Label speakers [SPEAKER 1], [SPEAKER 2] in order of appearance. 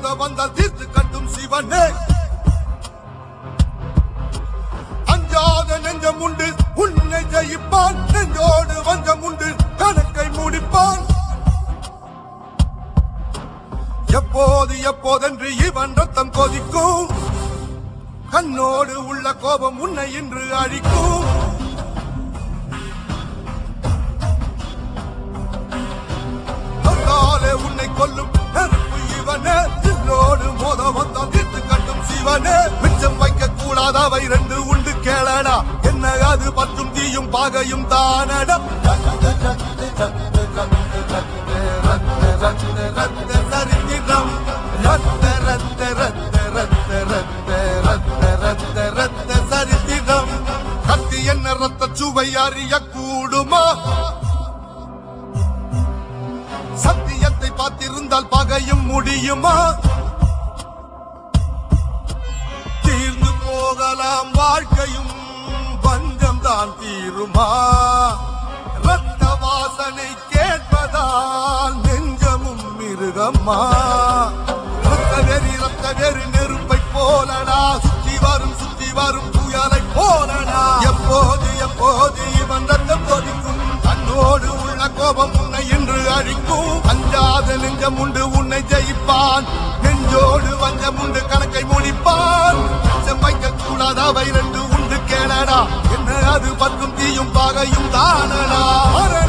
[SPEAKER 1] மோத வந்தால் தீர்த்து கட்டும் சிவனே அஞ்சாத நெஞ்சம் உண்டு உன்னை ஜெயிப்பான் நெஞ்சோடு வஞ்சம் உண்டு கணக்கை முடிப்பான் எப்போது எப்போதென்று இவன் ரத்தம் கொதிக்கும் கண்ணோடு உள்ள கோபம் உன்னை இன்று அழிக்கும் சொல்லாலே உன்னை கொல்லும் நெருப்பு இவனே சின்னோடு மோத வந்தால் தீர்த்து கட்டும் சிவனே மிச்சம் வைக்க கூடாதவை ரெண்டு உண்டு கேளடா என்ன அது பற்றும் தீயும் பாகையும் தானடா ரத்த சரித்திரம் ரத்த ரத்த ரத்த ரத்த ரத்த ரத்த ரத்த ரத்த சரித்திரம் கத்தி என்ன ரத்த சுவை அறிய கூடுமா சத்தியத்தை பார்த்திருந்தால் பகையும் முடியுமா தீர்ந்து போகலாம் வாழ்க்கையும் பஞ்சம் தான் தீருமா ரத்த வாசனை கேட்பதால் நெஞ்சமும் மிருகம்மா ரத்த வெறி ரத்த வெறி நெருப்பை போலடா சுத்தி வரும் சுத்தி வரும் புயலை போலடா எப்போது எப்போது இவன் ரத்தம் கொதிக்கும் தன்னோடு உள்ள கோபம் உன்னை இன்று அழிக்கும் அஞ்சாத நெஞ்சம் உண்டு உன்னை ஜெயிப்பான் நெஞ்சோடு வஞ்சம் உண்டு கணக்கை முடிப்பான் மிச்சம் வைக்க கூடாத அவை ரெண்டு உண்டு கேளடா என்ன அது பற்றும் தீயும் பாகையும் தானடா அரே